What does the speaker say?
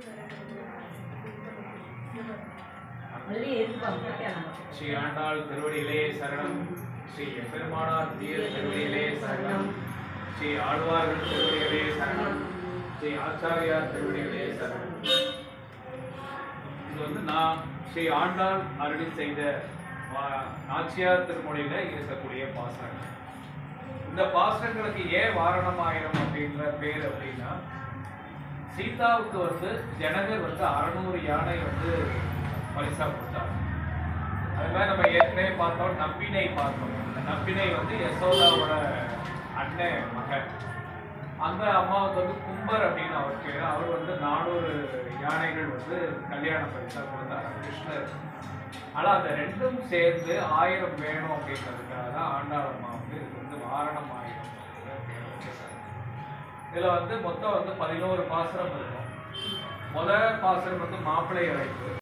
அதுலயே எதிர்பார்க்க நமக்கு ஸ்ரீ ஆண்டாள் திருவடிகளே சரணம் ஸ்ரீ எம்பெருமானார் தீர் திருவடிகளே சரணம் ஸ்ரீ ஆழ்வார்கள் திருவடிகளே சரணம் ஸ்ரீ ஆச்சாரியார் திருவடிகளே சரணம் இது வந்து நான் ஸ்ரீ ஆண்டாள் அருளி செய்த வா- நாச்சியார் திருமொழியில இருக்கக்கூடிய பாசனங்கள் இந்த பாசனங்களுக்கு ஏன் வாரணமாயிரம் அப்படின்ற பேர் அப்படின்னா சீதாவுக்கு வந்து ஜனகர் வந்து அறநூறு யானை வந்து பரிசா கொடுத்தாங்க அது மாதிரி நம்ம ஏற்கனவே பார்த்தோம் நப்பினை பார்த்தோம் அந்த நப்பினை வந்து யசோதாவோட அண்ணன் மகன் அந்த அம்மாவுக்கு வந்து கும்பர் அப்படின்னு அவர் பேர் அவர் வந்து நானூறு யானைகள் வந்து கல்யாண பரிசா கொடுத்தாரு கிருஷ்ணர் ஆனா அந்த ரெண்டும் சேர்ந்து ஆயிரம் வேணும் அப்படின்றதுக்காக தான் ஆண்டாள் அம்மா வந்து இது வந்து வாரணம் ஆயிரம் இதுல வந்து மொத்தம் வந்து பதினோரு பாசுரம் இருக்கும் முதல் பாசுரம் வந்து மாப்பிள்ளை அழைப்பு